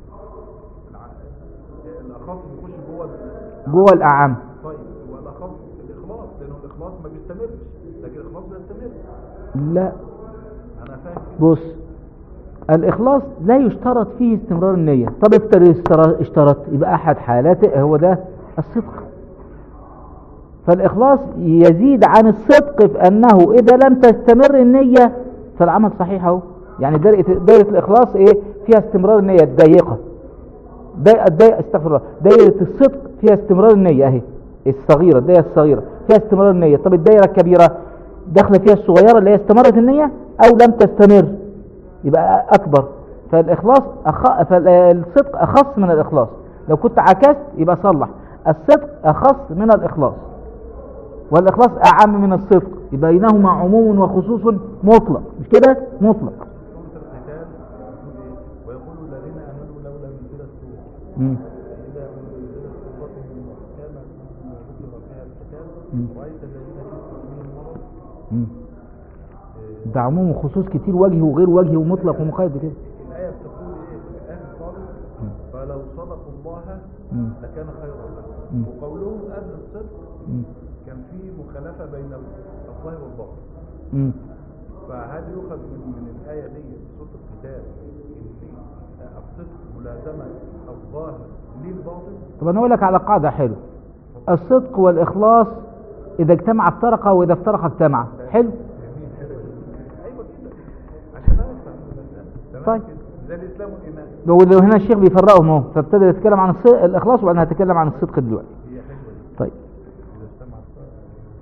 الع- الأخص بيخش جوه ال- جوه الأعم طيب والأخص الإخلاص لأنه الإخلاص ما بيستمرش لكن الإخلاص بيستمر لا أنا فاهم بص الإخلاص لا يشترط فيه استمرار النية طب افترض استر- اشترط يبقى أحد حالاته هو ده الصدق فالإخلاص يزيد عن الصدق في أنه إذا لم تستمر النية فالعمل صحيح أهو يعني دائرة, دائرة الإخلاص إيه فيها استمرار النية الضيقة دائرة الدائرة استغفر الله دائرة الصدق فيها استمرار النية أهي الصغيرة الدائرة الصغيرة فيها استمرار النية طب الدائرة الكبيرة داخله فيها الصغيرة اللي هي استمرت النية أو لم تستمر يبقى أكبر فالإخلاص أخ... فالصدق أخص من الإخلاص لو كنت عكست يبقى صلح الصدق أخص من الإخلاص والإخلاص أعم من الصدق يبقى بينهما عموم وخصوص مطلق مش كده مطلق سورة القتال بتقول إيه ويقول الذين آمنوا لولا نزل السورة مم. فإذا أنزلت سورة محكمة ذكر فيها القتال مم. رأيت الذين في قلوبهم مرض مم. إيه، ده عموم وخصوص كتير وجه وغير وجه ومطلق ومقيد كده الآية بتقول إيه في الآخر خالص فلو صدقوا الله مم. لكان خيرا مم. لهم وقولهم قبل الصدق مم. كان في مخالفة بين الظاهر والباطن مم. فهل يؤخذ من, من الآية دي سورة القتال إن الصدق ملازمة الظاهر للباطن طب أنا أقول لك على قاعدة حلوة الصدق والإخلاص إذا اجتمع افترقا وإذا افترقا اجتمع حلو أيوة كده عشان أنا أفهم المسألة تمام طيب. كده زي الإسلام والإيمان لو هنا الشيخ بيفرقهم اهو فابتدى يتكلم عن الص- الإخلاص وبعدين هتكلم عن الصدق دلوقتي هي حلوة دي طيب إذا اجتمع الصدق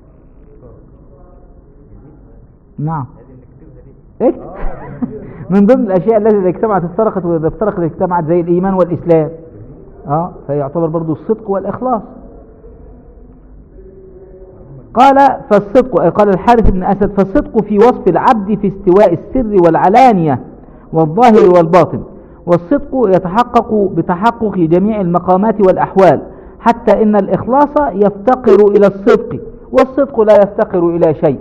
نعم هذه اللي كتبنا دي اكتب من ضمن الاشياء التي اذا اجتمعت افترقت واذا افترقت اجتمعت زي الايمان والاسلام اه فيعتبر برضو الصدق والاخلاص قال فالصدق قال الحارث بن اسد فالصدق في وصف العبد في استواء السر والعلانيه والظاهر والباطن والصدق يتحقق بتحقق جميع المقامات والاحوال حتى ان الاخلاص يفتقر الى الصدق والصدق لا يفتقر الى شيء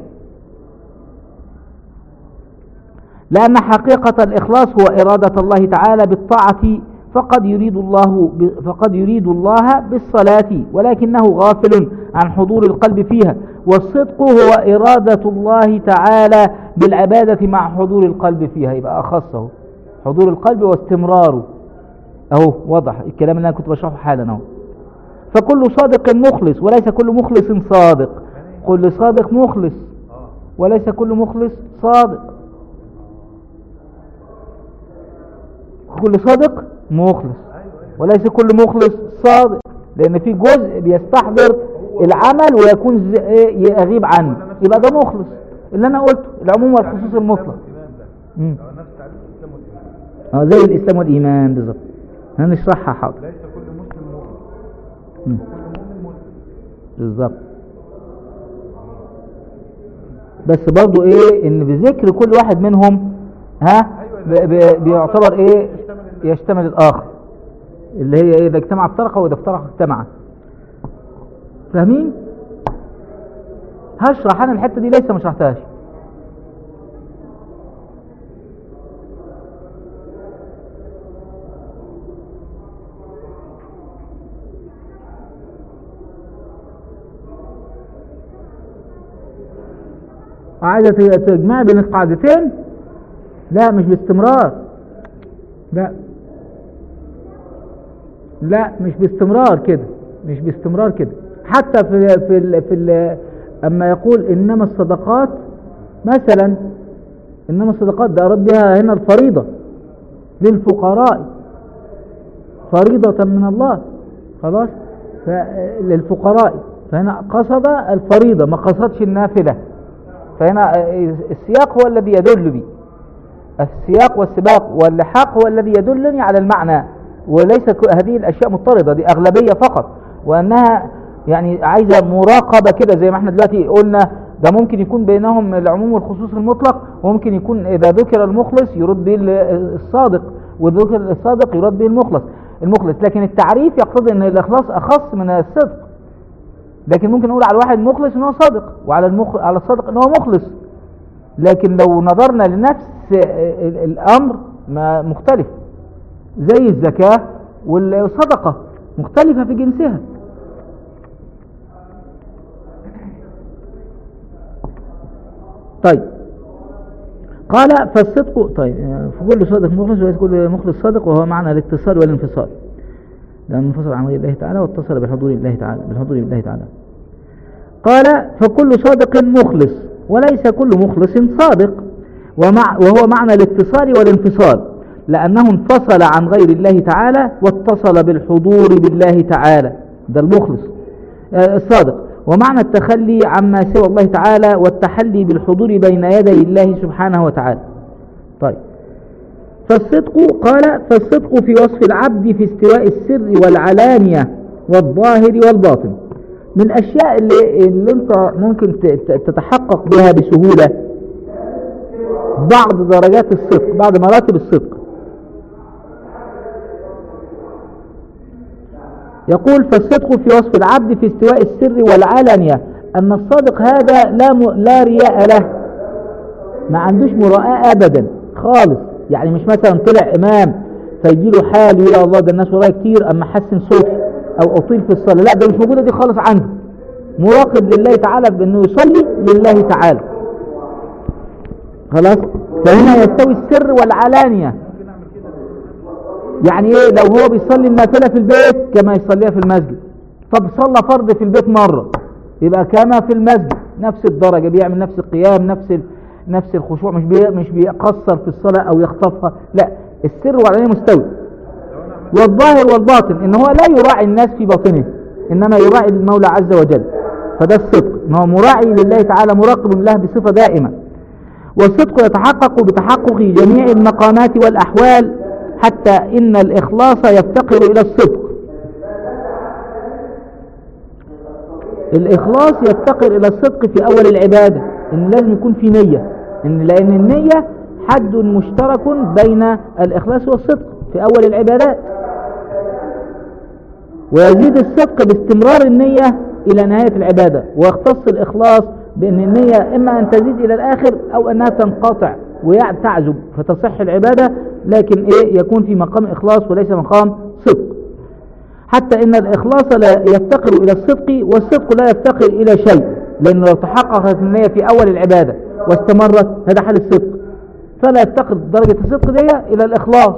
لأن حقيقة الإخلاص هو إرادة الله تعالى بالطاعة فقد يريد الله فقد يريد الله بالصلاة ولكنه غافل عن حضور القلب فيها والصدق هو إرادة الله تعالى بالعبادة مع حضور القلب فيها يبقى أخصه حضور القلب واستمراره أهو واضح الكلام اللي أنا كنت بشرحه حالا أهو فكل صادق مخلص وليس كل مخلص صادق كل صادق مخلص وليس كل مخلص صادق كل صادق مخلص وليس كل مخلص صادق لان في جزء بيستحضر العمل ويكون ز- إيه يغيب عنه يبقى ده مخلص اللي انا قلته العموم والخصوص المطلق الإيمان ده مم. لو نفس تعريف الإسلام والإيمان اه زي الاسلام والايمان بالظبط هنشرحها حاضر ليس كل مسلم مؤمن مم. كل مؤمن مسلم بالظبط بس برضو ايه ان بذكر كل واحد منهم ها ب- ب- بيعتبر ايه يشتمل الاخر اللي هي إيه؟ إذا اجتمع افترق وإذا افترق اجتمع فاهمين هشرح أنا الحتة دي لسه ما شرحتهاش عايزة تجمع بين القاعدتين لا مش باستمرار لا لا مش باستمرار كده مش باستمرار كده حتى في في ال في ال اما يقول انما الصدقات مثلا انما الصدقات ده اراد بها هنا الفريضة للفقراء فريضة من الله خلاص ف- للفقراء فهنا قصد الفريضة ما قصدش النافلة فهنا السياق هو الذي يدل بي السياق والسباق واللحاق هو الذي يدلني على المعنى وليس ك- هذه الأشياء مضطردة دي أغلبية فقط وأنها يعني عايزة مراقبة كده زي ما احنا دلوقتي قلنا ده ممكن يكون بينهم العموم والخصوص المطلق وممكن يكون إذا ذكر المخلص يرد به ال- الصادق وذكر الصادق يرد به المخلص المخلص لكن التعريف يقتضي ان الإخلاص أخص من الصدق لكن ممكن نقول على واحد مخلص ان هو صادق وعلى المخ... على الصادق ان هو مخلص لكن لو نظرنا لنفس ال- الامر ما مختلف زي الزكاة والصدقة مختلفة في جنسها طيب قال فالصدق طيب فكل صادق مخلص وليس كل مخلص صادق وهو معنى الاتصال والانفصال لأنه انفصل عن غير الله تعالى واتصل بحضور الله تعالى بالحضور بالله تعالى قال فكل صادق مخلص وليس كل مخلص صادق ومع وهو معنى الاتصال والانفصال لأنه انفصل عن غير الله تعالى واتصل بالحضور بالله تعالى ده المخلص آه، الصادق ومعنى التخلي عما سوى الله تعالى والتحلي بالحضور بين يدي الله سبحانه وتعالى طيب فالصدق قال فالصدق في وصف العبد في استواء السر والعلانية والظاهر والباطن من الأشياء اللي, اللي انت ممكن ت- ت- تتحقق بها بسهولة بعض درجات الصدق بعض مراتب الصدق يقول فالصدق في وصف العبد في استواء السر والعلانية أن الصادق هذا لا, م... لا رياء له ما عندوش مراءة أبدا خالص يعني مش مثلا طلع إمام فيجي له حال يقول الله ده الناس ورايا كتير أما حسن صوتي أو أطيل في الصلاة لا ده مش موجودة دي خالص عنده مراقب لله تعالى بأنه يصلي لله تعالى خلاص فهنا يستوي السر والعلانية يعني ايه لو هو بيصلي النافلة في البيت كما يصليها في المسجد طب صلى فرض في البيت مرة يبقى كما في المسجد نفس الدرجة بيعمل نفس القيام نفس ال... نفس الخشوع مش بي... مش بيقصر في الصلاة او يخطفها لا السر والعلانية مستوي والظاهر والباطن ان هو لا يراعي الناس في باطنه انما يراعي المولى عز وجل فده الصدق ان هو مراعي لله تعالى مراقب له بصفة دائمة والصدق يتحقق بتحقق جميع المقامات والأحوال حتى إن الإخلاص يفتقر إلى الصدق الإخلاص يفتقر إلى الصدق في أول العبادة إن لازم يكون في نية إن لأن النية حد مشترك بين الإخلاص والصدق في أول العبادات ويزيد الصدق باستمرار النية إلى نهاية العبادة ويختص الإخلاص بأن النية إما أن تزيد إلى الآخر أو أنها تنقطع وتعزب فتصح العبادة لكن إيه يكون في مقام إخلاص وليس مقام صدق حتى إن الإخلاص لا يفتقر إلى الصدق والصدق لا يفتقر إلى شيء لأنه لو تحققت النية في أول العبادة واستمرت هذا حال الصدق فلا يفتقر درجة الصدق دي إلى الإخلاص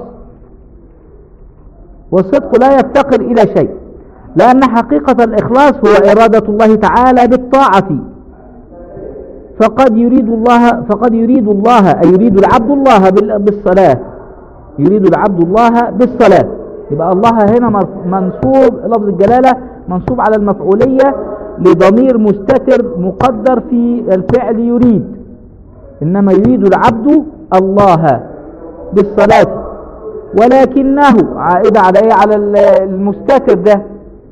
والصدق لا يفتقر إلى شيء لأن حقيقة الإخلاص هو إرادة الله تعالى بالطاعة فقد يريد الله فقد يريد الله أي يريد العبد الله بال- بالصلاة يريد العبد الله بالصلاة يبقى الله هنا مرف- منصوب لفظ الجلالة منصوب على المفعولية لضمير مستتر مقدر في الفعل يريد إنما يريد العبد الله بالصلاة ولكنه عائدة على إيه على ال- المستتر ده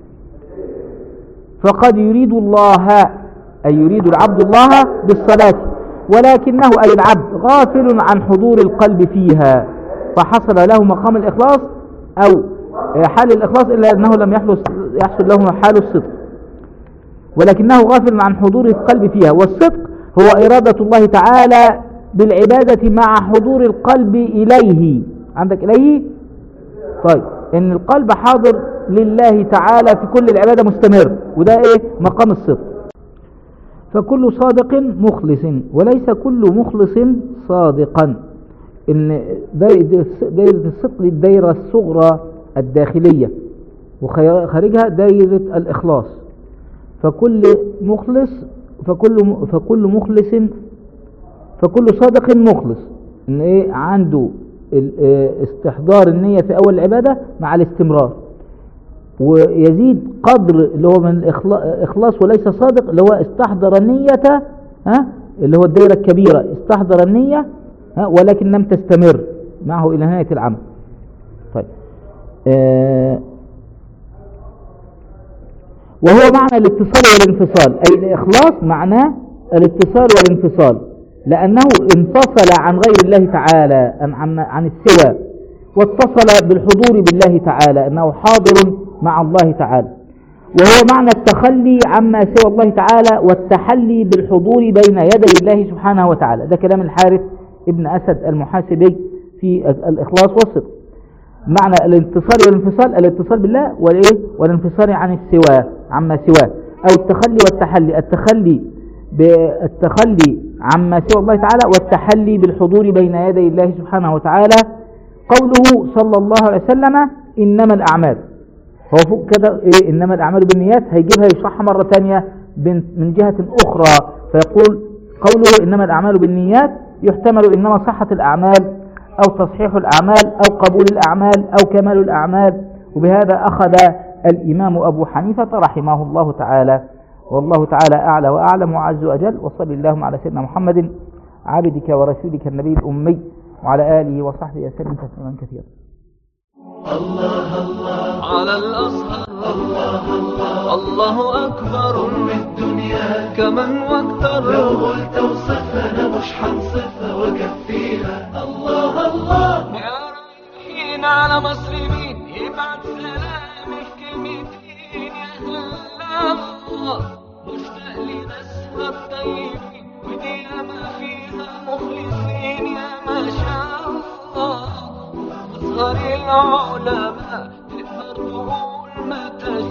فقد يريد الله أي يريد العبد الله بالصلاة ولكنه أي العبد غافل عن حضور القلب فيها فحصل له مقام الإخلاص أو آه، حال الإخلاص إلا أنه لم يحدث يحصل له حال الصدق ولكنه غافل عن حضور القلب فيها والصدق هو إرادة الله تعالى بالعبادة مع حضور القلب إليه عندك إليه طيب إن القلب حاضر لله تعالى في كل العبادة مستمر وده إيه مقام الصدق فكل صادق مخلص وليس كل مخلص صادقا ان دايرة دايرة الصدق دي الدايرة الصغرى الداخلية وخارجها دايرة الإخلاص فكل مخلص فكل فكل مخلص فكل صادق مخلص ان ايه عنده ال- آه، استحضار النية في اول العبادة مع الاستمرار ويزيد قدر اللي هو من الإخلاص وليس صادق اللي هو استحضر النية ها اللي هو الدائرة الكبيرة استحضر النية ها ولكن لم تستمر معه إلى نهاية العمل طيب آه وهو معنى الاتصال والانفصال أي الإخلاص معناه الاتصال والانفصال لأنه انفصل عن غير الله تعالى عن, عن, عن السوى واتصل بالحضور بالله تعالى أنه حاضر مع الله تعالى وهو معنى التخلي عما سوى الله تعالى والتحلي بالحضور بين يدي الله سبحانه وتعالى ده كلام الحارث ابن أسد المحاسبي في الإخلاص والصدق معنى الاتصال والانفصال الاتصال بالله والايه والانفصال عن السوى عما سواه او التخلي والتحلي التخلي بالتخلي عما سوى الله تعالى والتحلي بالحضور بين يدي الله سبحانه وتعالى قوله صلى الله عليه وسلم انما الاعمال هو فوق كده ايه انما الاعمال بالنيات هيجيبها يشرحها مره ثانيه من جهه اخرى فيقول قوله انما الاعمال بالنيات يحتمل انما صحه الاعمال أو تصحيح الأعمال أو قبول الأعمال أو كمال الأعمال وبهذا أخذ الإمام أبو حنيفة رحمه الله تعالى والله تعالى أعلى وأعلم وعز وأجل وصل اللهم على سيدنا محمد عبدك ورسولك النبي الأمي وعلى آله وصحبه وسلم تسليما كثيرا على الأزهر الله الله الله أكبر الدنيا كمن واكثر لو قلت اوصفها أنا مش حنصفها وكفيها الله الله يا رايحين على مسلمين يبعت سلام في كلمتين يا الله مشتاق لناسها الطيبين ودي ما فيها مخلصين يا ما شاء الله أصغر العلماء تقدر تقول ما تشاء